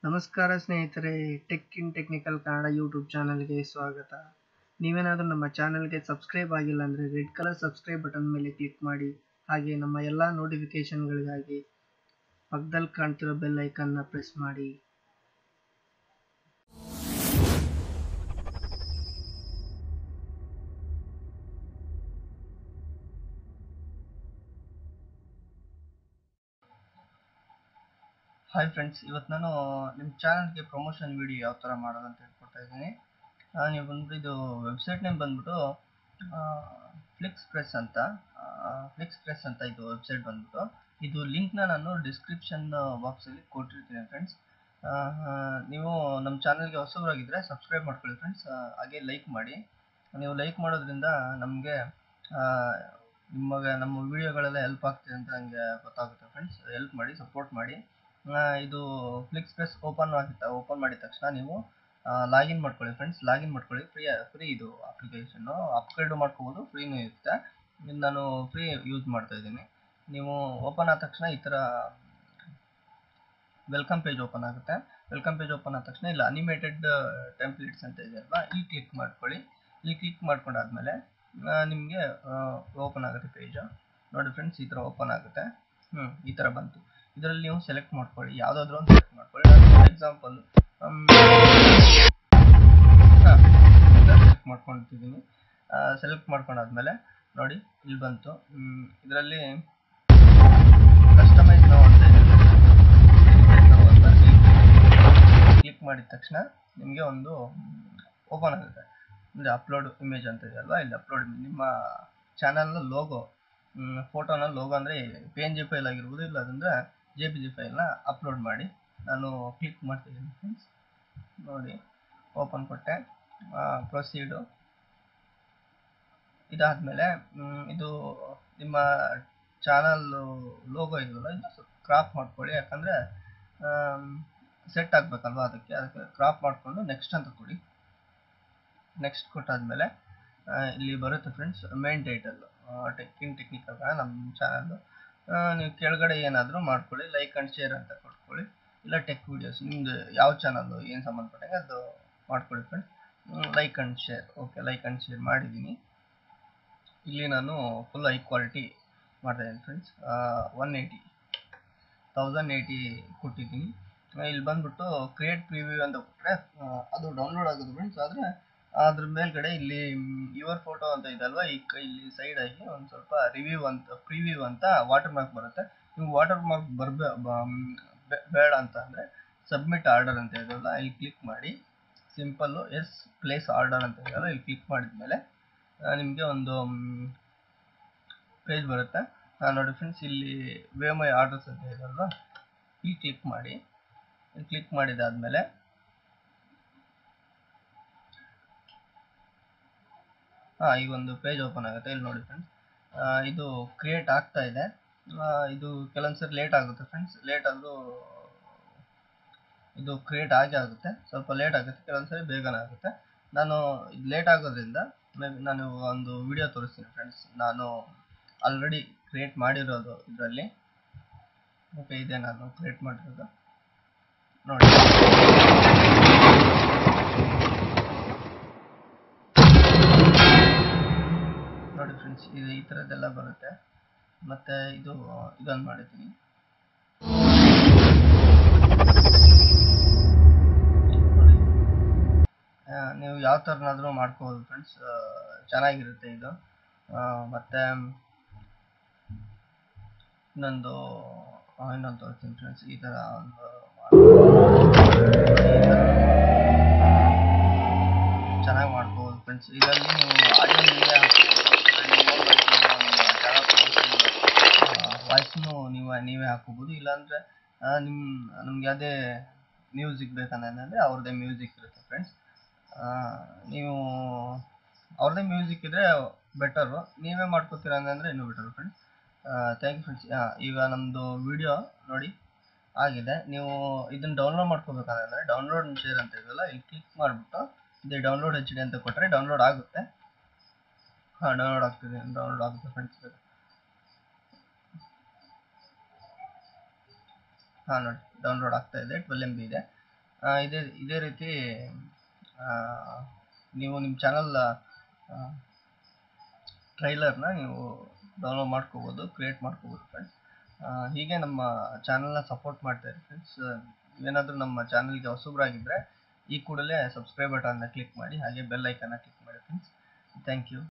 ನಮಸ್ಕಾರ ಸ್ನೇಹಿತರೆ tech in technical Kannada YouTube ಚಾನಲ್ಗೆ ಸ್ವಾಗತ ನೀವೇನಾದರೂ ನಮ್ಮ ಚಾನಲ್ಗೆ ಸಬ್ಸ್ಕ್ರೈಬ್ ಆಗಿಲ್ಲ ಅಂದರೆ ರೆಡ್ ಕಲರ್ ಸಬ್ಸ್ಕ್ರೈಬ್ ಬಟನ್ ಮೇಲೆ ಕ್ಲಿಕ್ ಮಾಡಿ ಹಾಗೆ ನಮ್ಮ ಎಲ್ಲ ನೋಟಿಫಿಕೇಷನ್ಗಳಿಗಾಗಿ ಪಕ್ಕದಲ್ಲಿ ಕಾಣ್ತಿರೋ ಬೆಲ್ ಐಕನ್ನ ಪ್ರೆಸ್ ಮಾಡಿ ಹಾಯ್ ಫ್ರೆಂಡ್ಸ್ ಇವತ್ತು ನಾನು ನಿಮ್ಮ ಚಾನಲ್ಗೆ ಪ್ರಮೋಷನ್ ವಿಡಿಯೋ ಯಾವ ಥರ ಮಾಡೋದು ಅಂತ ಹೇಳ್ಕೊಡ್ತಾ ಇದ್ದೀನಿ ನೀವು ಬಂದ್ಬಿಟ್ಟು ಇದು ವೆಬ್ಸೈಟ್ ನೇಮ್ ಬಂದ್ಬಿಟ್ಟು ಫ್ಲಿಕ್ಸ್ ಪ್ರೆಸ್ ಅಂತ ಫ್ಲಿಕ್ಸ್ ಪ್ರೆಸ್ ಅಂತ ಇದು ವೆಬ್ಸೈಟ್ ಬಂದ್ಬಿಟ್ಟು ಇದು ಲಿಂಕ್ನ ನಾನು ಡಿಸ್ಕ್ರಿಪ್ಷನ್ ಬಾಕ್ಸಲ್ಲಿ ಕೊಟ್ಟಿರ್ತೀನಿ ಫ್ರೆಂಡ್ಸ್ ನೀವು ನಮ್ಮ ಚಾನಲ್ಗೆ ಹೊಸಬರಾಗಿದ್ದರೆ ಸಬ್ಸ್ಕ್ರೈಬ್ ಮಾಡ್ಕೊಳ್ಳಿ ಫ್ರೆಂಡ್ಸ್ ಹಾಗೆ ಲೈಕ್ ಮಾಡಿ ನೀವು ಲೈಕ್ ಮಾಡೋದ್ರಿಂದ ನಮಗೆ ನಿಮಗೆ ನಮ್ಮ ವಿಡಿಯೋಗಳೆಲ್ಲ ಹೆಲ್ಪ್ ಆಗ್ತಿದೆ ಅಂತ ನನಗೆ ಗೊತ್ತಾಗುತ್ತೆ ಫ್ರೆಂಡ್ಸ್ ಹೆಲ್ಪ್ ಮಾಡಿ ಸಪೋರ್ಟ್ ಮಾಡಿ ಇದು ಫ್ಲಿಕ್ಸ್ ಪ್ರೆಸ್ ಓಪನ್ ಆಗುತ್ತೆ ಓಪನ್ ಮಾಡಿದ ತಕ್ಷಣ ನೀವು ಲಾಗಿನ್ ಮಾಡ್ಕೊಳ್ಳಿ ಫ್ರೆಂಡ್ಸ್ ಲಾಗಿನ್ ಮಾಡ್ಕೊಳ್ಳಿ ಫ್ರೀ ಫ್ರೀ ಇದು ಅಪ್ಲಿಕೇಶನ್ನು ಅಪ್ಗ್ರೇಡ್ ಮಾಡ್ಕೋಬೋದು ಫ್ರೀನೂ ಇರುತ್ತೆ ನಾನು ಫ್ರೀ ಯೂಸ್ ಮಾಡ್ತಾ ಇದ್ದೀನಿ ನೀವು ಓಪನ್ ಆದ ತಕ್ಷಣ ಈ ಥರ ವೆಲ್ಕಮ್ ಪೇಜ್ ಓಪನ್ ಆಗುತ್ತೆ ವೆಲ್ಕಮ್ ಪೇಜ್ ಓಪನ್ ಆದ ತಕ್ಷಣ ಇಲ್ಲ ಅನಿಮೇಟೆಡ್ ಟೆಂಪ್ಲೇಟ್ಸ್ ಅಂತ ಇದೆ ಅಲ್ವಾ ಈ ಕ್ಲಿಕ್ ಮಾಡ್ಕೊಳ್ಳಿ ಇಲ್ಲಿ ಕ್ಲಿಕ್ ಮಾಡ್ಕೊಂಡಾದ್ಮೇಲೆ ನಿಮಗೆ ಓಪನ್ ಆಗುತ್ತೆ ಪೇಜು ನೋಡಿ ಫ್ರೆಂಡ್ಸ್ ಈ ಥರ ಓಪನ್ ಆಗುತ್ತೆ ಹ್ಞೂ ಈ ಥರ ಬಂತು ಇದರಲ್ಲಿ ನೀವು ಸೆಲೆಕ್ಟ್ ಮಾಡ್ಕೊಳ್ಳಿ ಯಾವುದಾದ್ರೂ ಒಂದು ಸೆಲೆಕ್ಟ್ ಮಾಡ್ಕೊಳ್ಳಿ ನಾನು ಎಕ್ಸಾಂಪಲ್ ಸೆಲೆಕ್ಟ್ ಮಾಡ್ಕೊಳ್ತಿದ್ದೀನಿ ಸೆಲೆಕ್ಟ್ ಮಾಡ್ಕೊಂಡಾದ್ಮೇಲೆ ನೋಡಿ ಇಲ್ಲಿ ಬಂತು ಇದರಲ್ಲಿ ಕಸ್ಟಮೈಸ್ ನಾವು ಅಂತ ಕ್ಲಿಕ್ ಮಾಡಿದ ತಕ್ಷಣ ನಿಮಗೆ ಒಂದು ಓಪನ್ ಆಗುತ್ತೆ ಅಂದರೆ ಅಪ್ಲೋಡ್ ಇಮೇಜ್ ಅಂತ ಇದೆ ಅಲ್ವಾ ಇಲ್ಲಿ ಅಪ್ಲೋಡ್ ನಿಮ್ಮ ಚಾನಲ್ನ ಲೋಗೋ ಫೋಟೋನ ಲೋಗೋ ಅಂದರೆ ಪಿ ಎನ್ ಜಿ ಫೈಲ್ ಆಗಿರ್ಬೋದು ಇಲ್ಲ ಅದಂದರೆ ಜೆ ಪಿ ಜಿ ಫೈಲ್ನ ಅಪ್ಲೋಡ್ ಮಾಡಿ ನಾನು ಕ್ಲಿಕ್ ಮಾಡ್ತಿದ್ದೀನಿ ಫ್ರೆಂಡ್ಸ್ ನೋಡಿ ಓಪನ್ ಕೊಟ್ಟೆ ಪ್ರೊಸೀಡು ಇದಾದಮೇಲೆ ಇದು ನಿಮ್ಮ ಚಾನಲ್ ಲೋಗೋ ಇದೆಯಲ್ಲ ಇದು ಸ್ವಲ್ಪ ಕ್ರಾಪ್ ಮಾಡ್ಕೊಳ್ಳಿ ಯಾಕಂದರೆ ಸೆಟ್ ಆಗಬೇಕಲ್ವ ಅದಕ್ಕೆ ಅದಕ್ಕೆ ಕ್ರಾಪ್ ಮಾಡಿಕೊಂಡು ನೆಕ್ಸ್ಟ್ ಅಂತ ಕೊಡಿ ನೆಕ್ಸ್ಟ್ ಕೊಟ್ಟಾದ್ಮೇಲೆ ಇಲ್ಲಿ ಬರುತ್ತೆ friends main title tech in technical ನಮ್ಮ ಚಾನಲ್ಲು ನೀವು ಕೆಳಗಡೆ ಏನಾದರೂ ಮಾಡ್ಕೊಳ್ಳಿ ಲೈಕ್ ಆ್ಯಂಡ್ ಶೇರ್ ಅಂತ ಕೊಟ್ಕೊಳ್ಳಿ ಇಲ್ಲ ಟೆಕ್ ವಿಡಿಯೋಸ್ ನಿಮ್ಮದು ಯಾವ ಚಾನಲ್ಲು ಏನು ಸಂಬಂಧಪಟ್ಟಂಗೆ ಅದು ಮಾಡ್ಕೊಳ್ಳಿ friends like and share okay like and share ಮಾಡಿದ್ದೀನಿ ಇಲ್ಲಿ ನಾನು ಫುಲ್ ಹೈ ಕ್ವಾಲಿಟಿ ಮಾಡ್ತಾಯಿದ್ದೀನಿ friends one eighty thousand eighty ಕೊಟ್ಟಿದ್ದೀನಿ ಇಲ್ಲಿ ಬಂದ್ಬಿಟ್ಟು ಕ್ರಿಯೇಟ್ ಪ್ರಿವ್ಯೂ ಅಂತ ಕೊಟ್ಟರೆ ಅದು ಡೌನ್ಲೋಡ್ ಆಗೋದು ಫ್ರೆಂಡ್ಸ್ ಆದರೆ ಅದ್ರ ಮೇಲ್ಗಡೆ ಇಲ್ಲಿ ಯುವರ್ ಫೋಟೋ ಅಂತ ಇದೆ ಅಲ್ವಾ ಈ ಇಲ್ಲಿ ಸೈಡ್ ಆಗಿ ಒಂದು ಸ್ವಲ್ಪ ರಿವ್ಯೂ ಅಂತ ಪ್ರಿವ್ಯೂ ಅಂತ ವಾಟರ್ ಮಾರ್ಕ್ ಬರುತ್ತೆ ನೀವು ವಾಟರ್ ಮಾರ್ಕ್ ಬರ್ಬೇ ಬೇಡ ಅಂತ ಅಂದರೆ ಸಬ್ಮಿಟ್ ಆರ್ಡರ್ ಅಂತ ಇದೆಯಲ್ಲ ಇಲ್ಲಿ ಕ್ಲಿಕ್ ಮಾಡಿ ಸಿಂಪಲ್ಲು ಎಸ್ ಪ್ಲೇಸ್ ಆರ್ಡರ್ ಅಂತ ಇದೆಯಲ್ಲ ಇಲ್ಲಿ ಕ್ಲಿಕ್ ಮಾಡಿದ್ಮೇಲೆ ನಿಮಗೆ ಒಂದು ಪೇಜ್ ಬರುತ್ತೆ ನೋಡಿ ಫ್ರೆಂಡ್ಸ್ ಇಲ್ಲಿ ವೇ ಮೈ ಆರ್ಡರ್ಸ್ ಅಂತ ಇದೆಯಲ್ವಾ ಇಲ್ಲಿ ಕ್ಲಿಕ್ ಮಾಡಿ ಕ್ಲಿಕ್ ಮಾಡಿದಾದ್ಮೇಲೆ ಹಾಂ ಈಗ ಒಂದು ಪೇಜ್ ಓಪನ್ ಆಗುತ್ತೆ ಇಲ್ಲಿ ನೋಡಿ ಫ್ರೆಂಡ್ಸ್ ಇದು ಕ್ರಿಯೇಟ್ ಆಗ್ತಾ ಇದೆ ಇದು ಕೆಲವೊಂದು ಸರಿ ಲೇಟ್ ಆಗುತ್ತೆ ಫ್ರೆಂಡ್ಸ್ ಲೇಟ್ ಆದರೂ ಇದು ಕ್ರಿಯೇಟ್ ಆಗೇ ಆಗುತ್ತೆ ಸ್ವಲ್ಪ ಲೇಟ್ ಆಗುತ್ತೆ ಕೆಲವೊಂದು ಸರಿ ಬೇಗನೆ ಆಗುತ್ತೆ ನಾನು ಇದು ಲೇಟ್ ಆಗೋದ್ರಿಂದ ನಾನು ಒಂದು ವಿಡಿಯೋ ತೋರಿಸ್ತೀನಿ ಫ್ರೆಂಡ್ಸ್ ನಾನು ಆಲ್ರೆಡಿ ಕ್ರಿಯೇಟ್ ಮಾಡಿರೋದು ಇದರಲ್ಲಿ ಓಕೆ ಇದೆ ನಾನು ಕ್ರಿಯೇಟ್ ಮಾಡಿರೋದು ನೋಡಿ ನೋಡಿ ಫ್ರೆಂಡ್ಸ್ ಇದು ಈ ಥರದ್ದೆಲ್ಲ ಬರುತ್ತೆ ಮತ್ತು ಇದು ಇದೊಂದು ಮಾಡಿದ್ದೀನಿ ನೀವು ಯಾವ ಥರನಾದರೂ ಮಾಡ್ಕೋಬೋದು ಫ್ರೆಂಡ್ಸ್ ಚೆನ್ನಾಗಿರುತ್ತೆ ಇದು ಮತ್ತು ಇನ್ನೊಂದು ಇನ್ನೊಂದು ತೋರಿಸ್ತೀನಿ ಫ್ರೆಂಡ್ಸ್ ಈ ಥರ ಒಂದು ಚೆನ್ನಾಗಿ ಮಾಡ್ಕೋಬೋದು ಫ್ರೆಂಡ್ಸ್ ಇದರಲ್ಲಿ ನೀವು ಆಡಿಯೋ ನೀವೇ ವಾಯ್ಸ್ನು ನೀವು ನೀವೇ ಹಾಕೋಬೋದು ಇಲ್ಲಾಂದರೆ ನಿಮ್ಮ ನಮ್ಗೆ ಯಾವುದೇ ಮ್ಯೂಸಿಕ್ ಬೇಕಂದ್ರೆ ಅವ್ರದ್ದೇ ಮ್ಯೂಸಿಕ್ ಇರುತ್ತೆ ಫ್ರೆಂಡ್ಸ್ ನೀವು ಅವ್ರದ್ದೇ ಮ್ಯೂಸಿಕ್ ಇದ್ದರೆ ಬೆಟರು ನೀವೇ ಮಾಡ್ಕೋತೀರ ಅಂದರೆ ಇನ್ನೂ better friends thank you friends ಈಗ ನಮ್ಮದು ವಿಡಿಯೋ ನೋಡಿ ಆಗಿದೆ ನೀವು ಇದನ್ನು ಡೌನ್ಲೋಡ್ ಮಾಡ್ಕೋಬೇಕಂದ್ರೆ ಡೌನ್ಲೋಡ್ ಶೇರ್ ಅಂತ ಇದೆಯಲ್ಲ ಇಲ್ಲಿ ಕ್ಲಿಕ್ ಮಾಡಿಬಿಟ್ಟು ಇದು ಡೌನ್ಲೋಡ್ ಎಚ್ ಡಿ ಅಂತ ಕೊಟ್ಟರೆ ಡೌನ್ಲೋಡ್ ಆಗುತ್ತೆ ಹಾಂ ಡೌನ್ಲೋಡ್ ಆಗ್ತಿದೆ ಡೌನ್ಲೋಡ್ ಆಗುತ್ತೆ ಫ್ರೆಂಡ್ಸ್ ಹಾಂ ನೋಡಿ ಡೌನ್ಲೋಡ್ ಆಗ್ತಾ ಇದೆ ಟ್ವೆಲ್ ಎಮ್ ಬಿ ಇದೆ ಆ, ಇದೇ ಇದೇ ರೀತಿ ಆ, ನೀವು ನಿಮ್ಮ ಚಾನಲ್ ಟ್ರೈಲರ್ನ ನೀವು ಡೌನ್ಲೋಡ್ ಮಾಡ್ಕೋಬೋದು ಕ್ರಿಯೇಟ್ ಮಾಡ್ಕೋಬೋದು ಫ್ರೆಂಡ್ಸ್ ಹೀಗೆ ನಮ್ಮ ಚಾನಲ್ನ ಸಪೋರ್ಟ್ ಮಾಡ್ತಾ ಇರಿ ಫ್ರೆಂಡ್ಸ್ ಏನಾದರೂ ನಮ್ಮ ಚಾನಲ್ಗೆ ಹೊಸಬ್ರಾಗಿದ್ದರೆ ಈ ಕೂಡಲೇ ಸಬ್ಸ್ಕ್ರೈಬ್ ಬಟನ್ನ ಕ್ಲಿಕ್ ಮಾಡಿ ಹಾಗೆ ಬೆಲ್ ಐಕನ್ನ ಕ್ಲಿಕ್ ಮಾಡಿ ಫ್ರೆಂಡ್ಸ್ ಥ್ಯಾಂಕ್ ಯು